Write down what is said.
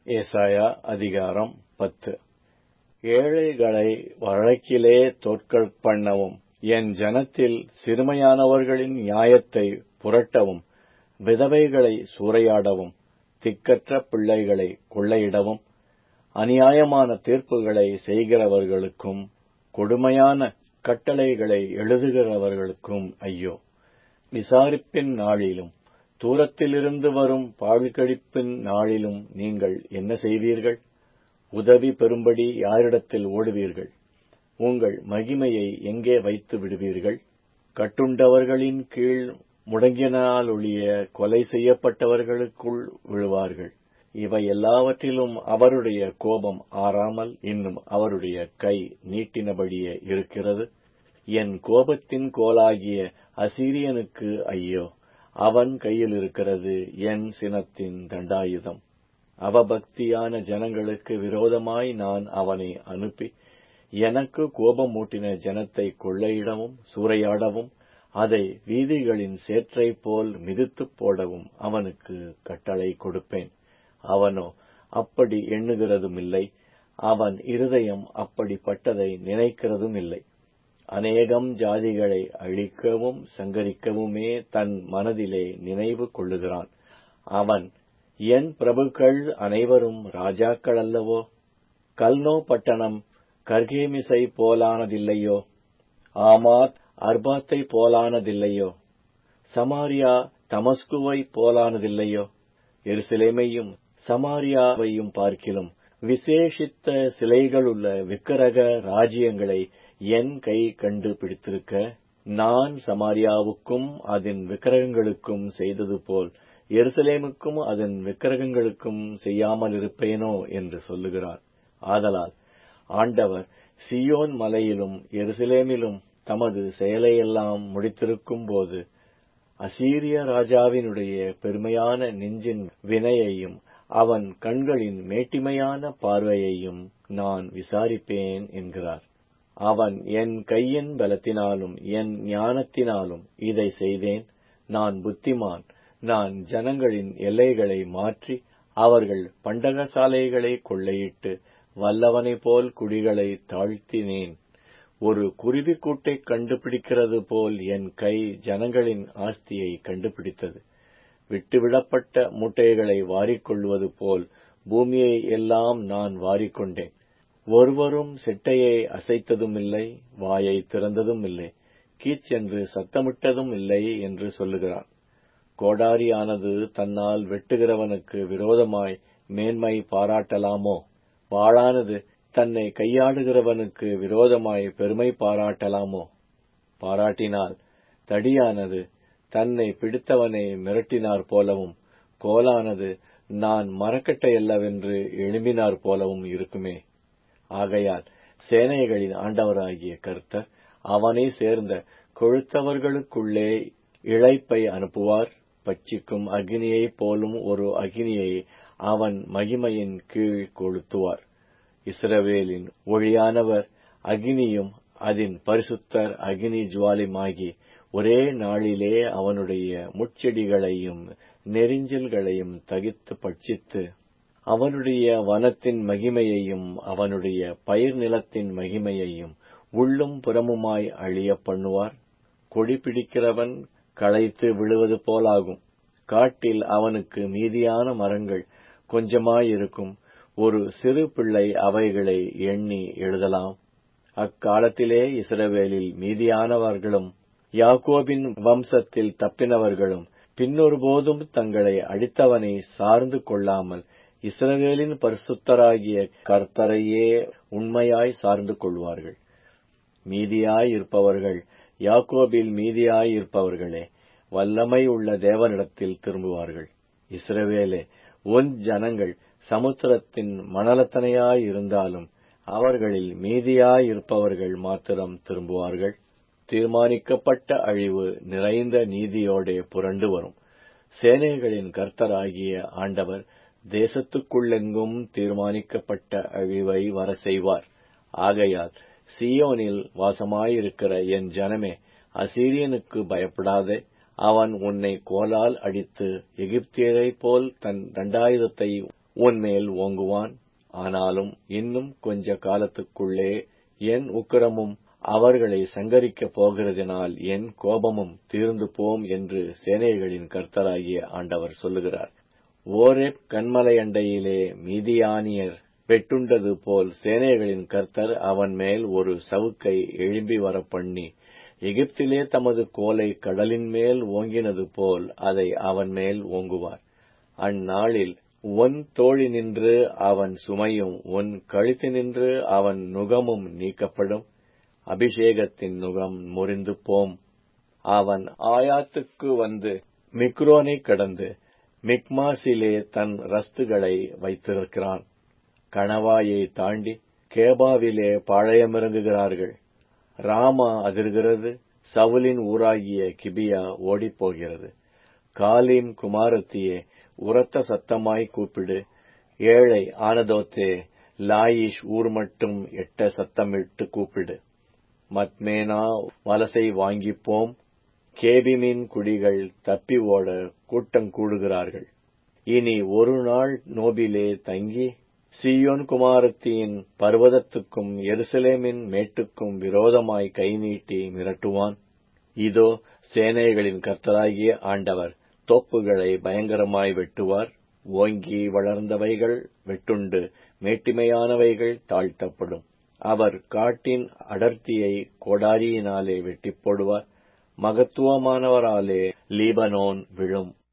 ஏசாயா அதிகாரம் பத்து ஏழைகளை வழக்கிலே தோற்கப் பண்ணவும் என் ஜனத்தில் சிறுமையானவர்களின் நியாயத்தை புரட்டவும் விதவைகளை சூறையாடவும் திக்கற்ற பிள்ளைகளை கொள்ளையிடவும் அநியாயமான தீர்ப்புகளை செய்கிறவர்களுக்கும் கொடுமையான கட்டளைகளை எழுதுகிறவர்களுக்கும் ஐயோ விசாரிப்பின் நாளிலும் தூரத்திலிருந்து வரும் பாழ்கடிப்பின் நாளிலும் நீங்கள் என்ன செய்வீர்கள் உதவி பெறும்படி யாரிடத்தில் ஓடுவீர்கள் உங்கள் மகிமையை எங்கே வைத்து விடுவீர்கள் கட்டுண்டவர்களின் கீழ் முடங்கினாலொழிய கொலை செய்யப்பட்டவர்களுக்குள் விழுவார்கள் இவை எல்லாவற்றிலும் அவருடைய கோபம் ஆறாமல் இன்னும் அவருடைய கை நீட்டினபடியே இருக்கிறது என் கோபத்தின் கோலாகிய அசீரியனுக்கு ஐயோ அவன் கையில் இருக்கிறது என் சினத்தின் தண்டாயுதம் அவபக்தியான ஜனங்களுக்கு விரோதமாய் நான் அவனை அனுப்பி எனக்கு கோபம் மூட்டின ஜனத்தை கொள்ளையிடவும் சூறையாடவும் அதை வீதிகளின் சேற்றை போல் மிதித்துப் போடவும் அவனுக்கு கட்டளை கொடுப்பேன் அவனோ அப்படி எண்ணுகிறதுமில்லை அவன் இருதயம் அப்படிப்பட்டதை நினைக்கிறதும் இல்லை அநேகம் ஜாதிகளை அழிக்கவும் சங்கரிக்கவுமே தன் மனதிலே நினைவு கொள்ளுகிறான் அவன் என் பிரபுக்கள் அனைவரும் ராஜாக்கள் அல்லவோ கல்னோ பட்டணம் கர்கேமிசை போலானதில்லையோ ஆமாத் அர்பாத்தை போலானதில்லையோ சமாரியா தமஸ்குவை போலானதில்லையோ எருசலேமையும் சமாரியாவையும் பார்க்கிலும் விசேஷித்த சிலைகளுள்ள விக்கிரக ராஜ்யங்களை என் கை கண்டு பிடித்திருக்க நான் சமாரியாவுக்கும் அதன் விக்கிரகங்களுக்கும் செய்தது போல் எருசலேமுக்கும் அதன் விக்கிரகங்களுக்கும் செய்யாமல் இருப்பேனோ என்று சொல்லுகிறார் ஆதலால் ஆண்டவர் சியோன் மலையிலும் எருசலேமிலும் தமது செயலையெல்லாம் முடித்திருக்கும் போது அசீரிய ராஜாவினுடைய பெருமையான நெஞ்சின் வினையையும் அவன் கண்களின் மேட்டிமையான பார்வையையும் நான் விசாரிப்பேன் என்கிறார் அவன் என் கையின் பலத்தினாலும் என் ஞானத்தினாலும் இதை செய்தேன் நான் புத்திமான் நான் ஜனங்களின் எல்லைகளை மாற்றி அவர்கள் பண்டகசாலைகளை கொள்ளையிட்டு வல்லவனை போல் குடிகளை தாழ்த்தினேன் ஒரு குருவிக்கூட்டை கண்டுபிடிக்கிறது போல் என் கை ஜனங்களின் ஆஸ்தியை கண்டுபிடித்தது விட்டுவிடப்பட்ட மூட்டைகளை வாரிக்கொள்வது போல் பூமியை எல்லாம் நான் வாரிக்கொண்டேன் ஒருவரும் செட்டையை அசைத்ததும் இல்லை வாயை திறந்ததும் இல்லை கீச்சென்று சத்தமிட்டதும் இல்லை என்று சொல்லுகிறான் கோடாரியானது தன்னால் வெட்டுகிறவனுக்கு விரோதமாய் மேன்மை பாராட்டலாமோ வாளானது தன்னை கையாடுகிறவனுக்கு விரோதமாய் பெருமை பாராட்டலாமோ பாராட்டினால் தடியானது தன்னை பிடித்தவனை மிரட்டினார் போலவும் கோலானது நான் மரக்கட்டை அல்லவென்று எழும்பினார் போலவும் இருக்குமே ஆகையால் சேனைகளின் ஆண்டவராகிய கர்த்தர் அவனை சேர்ந்த கொழுத்தவர்களுக்குள்ளே இழைப்பை அனுப்புவார் பட்சிக்கும் அக்னியைப் போலும் ஒரு அக்னியை அவன் மகிமையின் கீழ் கொளுத்துவார் இஸ்ரவேலின் ஒளியானவர் அக்னியும் அதன் பரிசுத்தர் அக்னி ஜுவாலியுமாகி ஒரே நாளிலே அவனுடைய முட்செடிகளையும் நெறிஞ்சல்களையும் தகித்து பட்சித்து அவனுடைய வனத்தின் மகிமையையும் அவனுடைய பயிர் நிலத்தின் மகிமையையும் உள்ளும் புறமுமாய் அழிய பண்ணுவார் கொடி பிடிக்கிறவன் களைத்து விழுவது போலாகும் காட்டில் அவனுக்கு மீதியான மரங்கள் கொஞ்சமாயிருக்கும் ஒரு சிறு பிள்ளை அவைகளை எண்ணி எழுதலாம் அக்காலத்திலே இஸ்ரவேலில் மீதியானவர்களும் யாக்கோபின் வம்சத்தில் தப்பினவர்களும் பின்னொருபோதும் தங்களை அடித்தவனை சார்ந்து கொள்ளாமல் இஸ்ரவேலின் பரிசுத்தராகிய கர்த்தரையே உண்மையாய் சார்ந்து கொள்வார்கள் மீதியாய் இருப்பவர்கள் யாக்கோபில் மீதியாய் இருப்பவர்களே வல்லமை உள்ள தேவனிடத்தில் திரும்புவார்கள் இஸ்ரவேலே உன் ஜனங்கள் சமுத்திரத்தின் மணலத்தனையாய் இருந்தாலும் அவர்களில் மீதியாய் இருப்பவர்கள் மாத்திரம் திரும்புவார்கள் தீர்மானிக்கப்பட்ட அழிவு நிறைந்த நீதியோடே புரண்டு வரும் சேனைகளின் கர்த்தராகிய ஆண்டவர் தேசத்துக்குள்ளெங்கும் தீர்மானிக்கப்பட்ட அழிவை வர செய்வார் ஆகையால் சியோனில் வாசமாயிருக்கிற என் ஜனமே அசீரியனுக்கு பயப்படாதே அவன் உன்னை கோலால் அடித்து எகிப்தியரைப் போல் தன் தண்டாயுதத்தை உன்மேல் ஓங்குவான் ஆனாலும் இன்னும் கொஞ்ச காலத்துக்குள்ளே என் உக்கிரமும் அவர்களை சங்கரிக்கப் போகிறதினால் என் கோபமும் தீர்ந்து போம் என்று சேனைகளின் கர்த்தராகிய ஆண்டவர் சொல்லுகிறார் ஓரேப் கண்மலையண்டையிலே மீதியானியர் வெட்டுண்டது போல் சேனைகளின் கர்த்தர் அவன் மேல் ஒரு சவுக்கை எழும்பி வரப்பண்ணி எகிப்திலே தமது கோலை கடலின் மேல் ஓங்கினது போல் அதை அவன் மேல் ஓங்குவார் அந்நாளில் உன் தோழினின்று அவன் சுமையும் உன் கழுத்தினின்று அவன் நுகமும் நீக்கப்படும் அபிஷேகத்தின் நுகம் முறிந்து போம் அவன் ஆயாத்துக்கு வந்து மிக்ரோனை கடந்து மிக்மாசிலே தன் ரஸ்துகளை வைத்திருக்கிறான் கணவாயை தாண்டி கேபாவிலே பாளையமிறங்குகிறார்கள் ராமா அதிர்கிறது சவுலின் ஊராகிய கிபியா ஓடிப்போகிறது காலின் குமாரத்தியே உரத்த சத்தமாய் கூப்பிடு ஏழை ஆனதோத்தே லாயிஷ் ஊர் மட்டும் எட்ட சத்தமிட்டு கூப்பிடு மத்மேனா வலசை வாங்கிப்போம் கேபிமின் குடிகள் தப்பி ஓட கூட்டம் கூடுகிறார்கள் இனி ஒரு நாள் நோபிலே தங்கி சியோன் குமாரத்தியின் பர்வதத்துக்கும் எருசலேமின் மேட்டுக்கும் விரோதமாய் கை நீட்டி மிரட்டுவான் இதோ சேனைகளின் கர்த்தராகிய ஆண்டவர் தோப்புகளை பயங்கரமாய் வெட்டுவார் ஓங்கி வளர்ந்தவைகள் வெட்டுண்டு மேட்டிமையானவைகள் தாழ்த்தப்படும் அவர் காட்டின் அடர்த்தியை கோடாரியினாலே வெட்டிப் போடுவார் மகத்துவமானவராலே லீபனோன் விழும்